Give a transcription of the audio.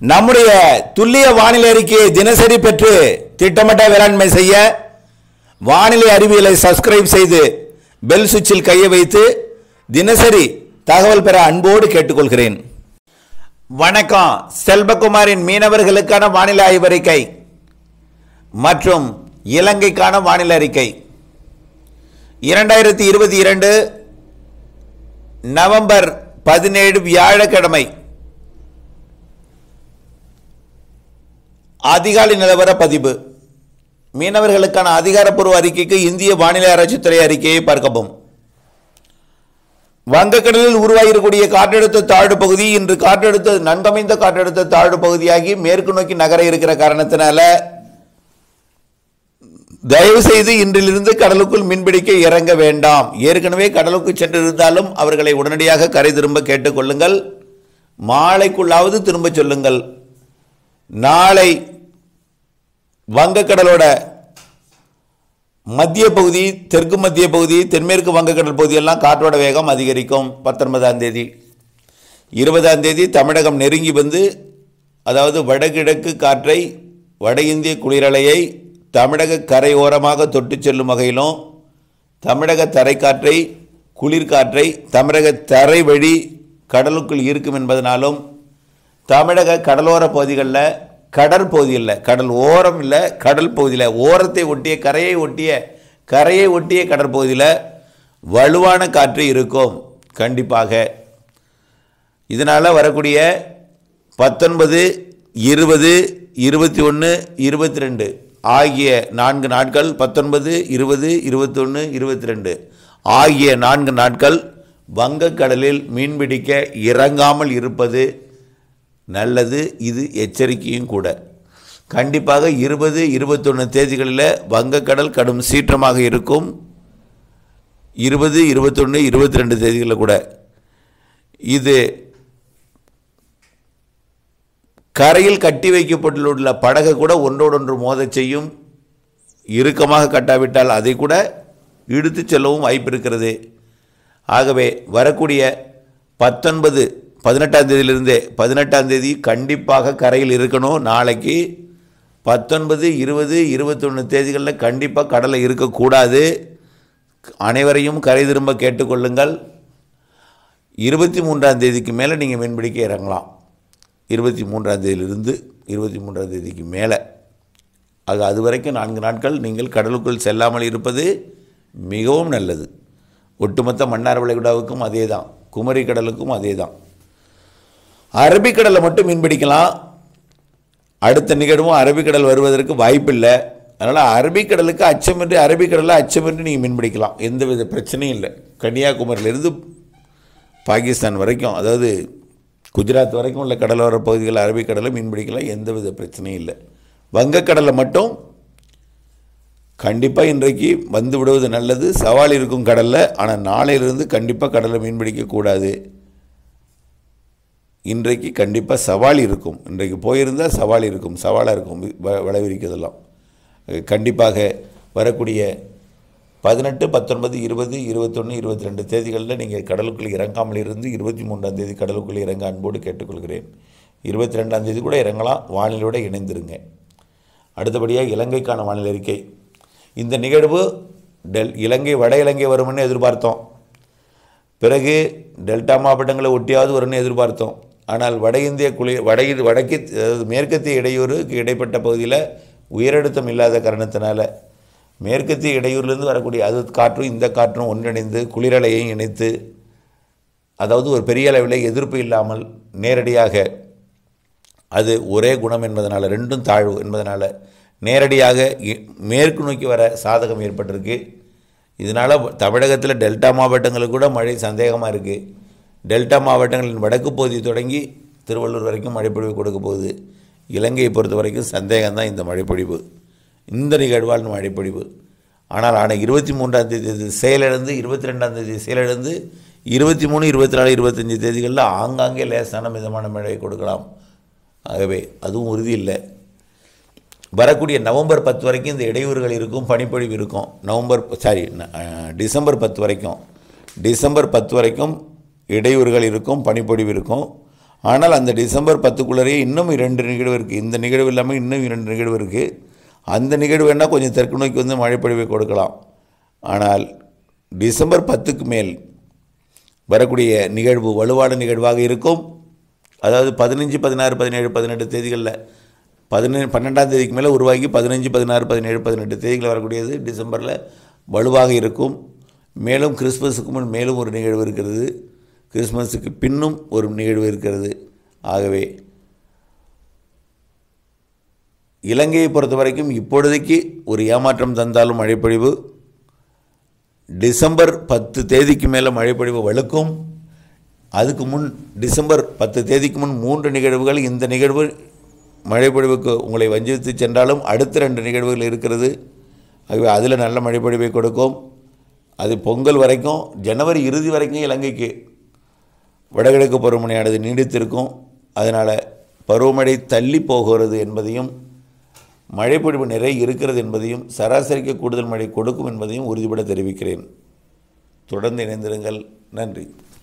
நம்முடைய துல்லிய வானிலை அறிக்கையை தினசரி பெற்று திட்டமிட்ட வேளாண்மை செய்ய வானிலை அறிவியலை சப்ஸ்கிரைப் செய்து பெல் சுவிட்சில் கையை வைத்து தினசரி தகவல் பெற அன்போடு கேட்டுக்கொள்கிறேன் வணக்கம் செல்வகுமாரின் மீனவர்களுக்கான வானிலை ஆய்வறிக்கை மற்றும் இலங்கைக்கான வானிலை அறிக்கை இரண்டாயிரத்தி இருபத்தி இரண்டு நவம்பர் பதினேழு வியாழக்கிழமை அதிகாலை நிலவர பதிவு மீனவர்களுக்கான அதிகாரப்பூர்வ அறிக்கைக்கு இந்திய வானிலை ஆராய்ச்சித்துறை அறிக்கையை பார்க்கவும் வங்கக்கடலில் உருவாகியிருக்கக்கூடிய காற்றழுத்த தாழ்வு பகுதி இன்று காற்றழுத்த நன்கமைந்த காற்றழுத்த தாழ்வு பகுதியாகி மேற்கு நோக்கி நகர இருக்கிற காரணத்தினால தயவு செய்து இன்றிலிருந்து கடலுக்குள் மீன்பிடிக்க இறங்க வேண்டாம் ஏற்கனவே கடலுக்கு சென்றிருந்தாலும் அவர்களை உடனடியாக கரை திரும்ப கேட்டுக்கொள்ளுங்கள் மாலைக்குள்ளாவது திரும்ப சொல்லுங்கள் நாளை வங்கக்கடலோட மத்திய பகுதி தெற்கு மத்திய பகுதி தென்மேற்கு வங்கக்கடல் பகுதியெல்லாம் காற்றோட வேகம் அதிகரிக்கும் பத்தொன்பதாம் தேதி இருபதாம் தேதி தமிழகம் நெருங்கி வந்து அதாவது வடகிழக்கு காற்றை வட இந்திய குளிரலையை தமிழக கரையோரமாக தொட்டு செல்லும் வகையிலும் தமிழக தரைக்காற்றை குளிர்காற்றை தமிழக தரை வழி கடலுக்குள் இருக்கும் என்பதனாலும் தமிழக கடலோர பகுதிகளில் கடற்பகுதி இல்லை கடல் ஓரம் இல்லை கடல் பகுதியில் ஓரத்தை ஒட்டிய கரையை ஒட்டிய கரையை ஒட்டிய கடற்பகுதியில் வலுவான காற்று இருக்கும் கண்டிப்பாக இதனால் வரக்கூடிய பத்தொன்பது இருபது இருபத்தி ஒன்று இருபத்தி ரெண்டு ஆகிய நான்கு நாட்கள் பத்தொன்பது இருபது இருபத்தொன்று இருபத்தி ரெண்டு ஆகிய நான்கு நாட்கள் வங்கக்கடலில் மீன்பிடிக்க இறங்காமல் இருப்பது நல்லது இது எச்சரிக்கையும் கூட கண்டிப்பாக இருபது இருபத்தொன்று தேதிகளில் வங்கக்கடல் கடும் சீற்றமாக இருக்கும் இருபது இருபத்தொன்று இருபத்தி ரெண்டு தேதிகளில் கூட இது கரையில் கட்டி வைக்கப்பட்டுள்ள படகை கூட ஒன்றோடொன்று மோதச் செய்யும் இறுக்கமாக கட்டாவிட்டால் அதை கூட இழுத்து செல்லவும் வாய்ப்பு இருக்கிறது ஆகவே வரக்கூடிய பத்தொன்பது பதினெட்டாம் தேதியிலிருந்தே பதினெட்டாம் தேதி கண்டிப்பாக கரையில் இருக்கணும் நாளைக்கு பத்தொன்பது இருபது இருபத்தொன்று தேதிகளில் கண்டிப்பாக கடலில் இருக்கக்கூடாது அனைவரையும் கரை திரும்ப கேட்டுக்கொள்ளுங்கள் இருபத்தி மூன்றாம் தேதிக்கு மேலே நீங்கள் மீன்பிடிக்க இறங்கலாம் இருபத்தி மூன்றாம் தேதியிலிருந்து இருபத்தி மூன்றாம் தேதிக்கு மேலே ஆக அது வரைக்கும் நான்கு நாட்கள் நீங்கள் கடலுக்குள் செல்லாமல் இருப்பது மிகவும் நல்லது ஒட்டுமொத்த மன்னார் வளைகுடாவுக்கும் அதே தான் குமரி கடலுக்கும் அதே தான் அரபிக்கடலில் மட்டும் மீன்பிடிக்கலாம் அடுத்த நிகழ்வும் அரபிக்கடல் வருவதற்கு வாய்ப்பில்லை அதனால் அரபிக்கடலுக்கு அச்சமின்றி அரபிக்கடலில் அச்சமின்றி நீங்கள் மீன்பிடிக்கலாம் எந்தவித பிரச்சனையும் இல்லை கன்னியாகுமரியிலிருந்து பாகிஸ்தான் வரைக்கும் அதாவது குஜராத் வரைக்கும் உள்ள கடலோர பகுதிகள் அரபிக்கடலில் மீன்பிடிக்கலாம் எந்தவித பிரச்சனையும் இல்லை வங்கக்கடலில் மட்டும் கண்டிப்பாக இன்றைக்கு வந்து விடுவது நல்லது சவால் இருக்கும் கடலில் ஆனால் நாளையிலிருந்து கண்டிப்பாக கடலில் மீன்பிடிக்கக்கூடாது இன்றைக்கு கண்டிப்பாக சவால் இருக்கும் இன்றைக்கு போயிருந்தால் சவால் இருக்கும் சவாலாக இருக்கும் வ- விளைவிக்கிறதெல்லாம் கண்டிப்பாக வரக்கூடிய பதினெட்டு பத்தொன்பது இருபது இருபத்தொன்று இருபத்தி ரெண்டு தேதிகளில் நீங்கள் கடலுக்குள் இறங்காமல் இருந்து இருபத்தி மூன்றாம் தேதி கடலுக்குள் இறங்க அன்போடு கேட்டுக்கொள்கிறேன் இருபத்தி ரெண்டாம் தேதி கூட இறங்கலாம் வானிலையோடு இணைந்திருங்க அடுத்தபடியாக இலங்கைக்கான வானிலை அறிக்கை இந்த நிகழ்வு டெல் இலங்கை வட இலங்கை வரும்னு எதிர்பார்த்தோம் பிறகு டெல்டா மாவட்டங்களை ஒட்டியாவது வரும்னு எதிர்பார்த்தோம் ஆனால் வட இந்திய குளிர் வட இ- வடக்கு அதாவது மேற்கத்திய இடையூறுக்கு இடைப்பட்ட பகுதியில் உயரழுத்தம் இல்லாத காரணத்தினால மேற்கத்திய இடையூறிலிருந்து வரக்கூடிய அது காற்றும் இந்த காற்றும் ஒன்றிணைந்து குளிரலையும் இணைத்து அதாவது ஒரு பெரிய அளவில் எதிர்ப்பு இல்லாமல் நேரடியாக அது ஒரே குணம் என்பதனால் ரெண்டும் தாழ்வு என்பதனால் நேரடியாக இ- மேற்கு நோக்கி வர சாதகம் ஏற்பட்டிருக்கு இதனால் தமிழகத்தில் டெல்டா மாவட்டங்களுக்கு கூட மழை சந்தேகமாக இருக்குது டெல்டா மாவட்டங்களின் வடக்கு பகுதி தொடங்கி திருவள்ளூர் வரைக்கும் மழைப்பொழிவு கொடுக்க போகுது இலங்கையை பொறுத்த வரைக்கும் சந்தேகம்தான் இந்த மழைப்பொழிவு இந்த நிகழ்வால் மழைப்பொழிவு ஆனால் ஆனால் இருபத்தி மூன்றாம் தேதி இது செயலிழந்து இருபத்தி ரெண்டாம் தேதி செயலிழந்து இருபத்தி மூணு இருபத்தி நாலு இருபத்தஞ்சி தேதிகளில் ஆங்காங்கே லேசான மிதமான மழை கொடுக்கலாம் ஆகவே அதுவும் உறுதி இல்லை வரக்கூடிய நவம்பர் பத்து வரைக்கும் இந்த இடையூறுகள் இருக்கும் பனிப்பொழிவு இருக்கும் நவம்பர் சாரி டிசம்பர் பத்து வரைக்கும் டிசம்பர் பத்து வரைக்கும் இடையூறுகள் இருக்கும் பனிப்பொழிவு இருக்கும் ஆனால் அந்த டிசம்பர் பத்துக்குள்ளரே இன்னும் இரண்டு நிகழ்வு இருக்குது இந்த நிகழ்வு இல்லாமல் இன்னும் இரண்டு நிகழ்வு இருக்குது அந்த நிகழ்வு வேணால் கொஞ்சம் தெற்கு நோக்கி வந்து மழைப்பொழிவை கொடுக்கலாம் ஆனால் டிசம்பர் பத்துக்கு மேல் வரக்கூடிய நிகழ்வு வலுவான நிகழ்வாக இருக்கும் அதாவது பதினஞ்சு பதினாறு பதினேழு பதினெட்டு தேதிகளில் பதினேழு பன்னெண்டாம் தேதிக்கு மேலே உருவாகி பதினஞ்சு பதினாறு பதினேழு பதினெட்டு தேதிகளில் வரக்கூடியது டிசம்பரில் வலுவாக இருக்கும் மேலும் கிறிஸ்மஸுக்கு முன் மேலும் ஒரு நிகழ்வு இருக்கிறது கிறிஸ்மஸுக்கு பின்னும் ஒரு நிகழ்வு இருக்கிறது ஆகவே இலங்கையை பொறுத்த வரைக்கும் இப்பொழுதைக்கு ஒரு ஏமாற்றம் தந்தாலும் மழைப்பொழிவு டிசம்பர் பத்து தேதிக்கு மேலே மழைப்பொழிவு வலுக்கும் அதுக்கு முன் டிசம்பர் பத்து தேதிக்கு முன் மூன்று நிகழ்வுகள் இந்த நிகழ்வு மழைப்பொழிவுக்கு உங்களை வஞ்சித்து சென்றாலும் அடுத்த ரெண்டு நிகழ்வுகள் இருக்கிறது ஆகவே அதில் நல்ல மழைப்பொழிவை கொடுக்கும் அது பொங்கல் வரைக்கும் ஜனவரி இறுதி வரைக்கும் இலங்கைக்கு வடகிழக்கு பருவமழையானது நீடித்திருக்கும் அதனால் பருவமழை தள்ளி போகிறது என்பதையும் மழைப்பொழிவு நிறைய இருக்கிறது என்பதையும் சராசரிக்கு கூடுதல் மழை கொடுக்கும் என்பதையும் உறுதிபட தெரிவிக்கிறேன் தொடர்ந்து இணைந்திருங்கள் நன்றி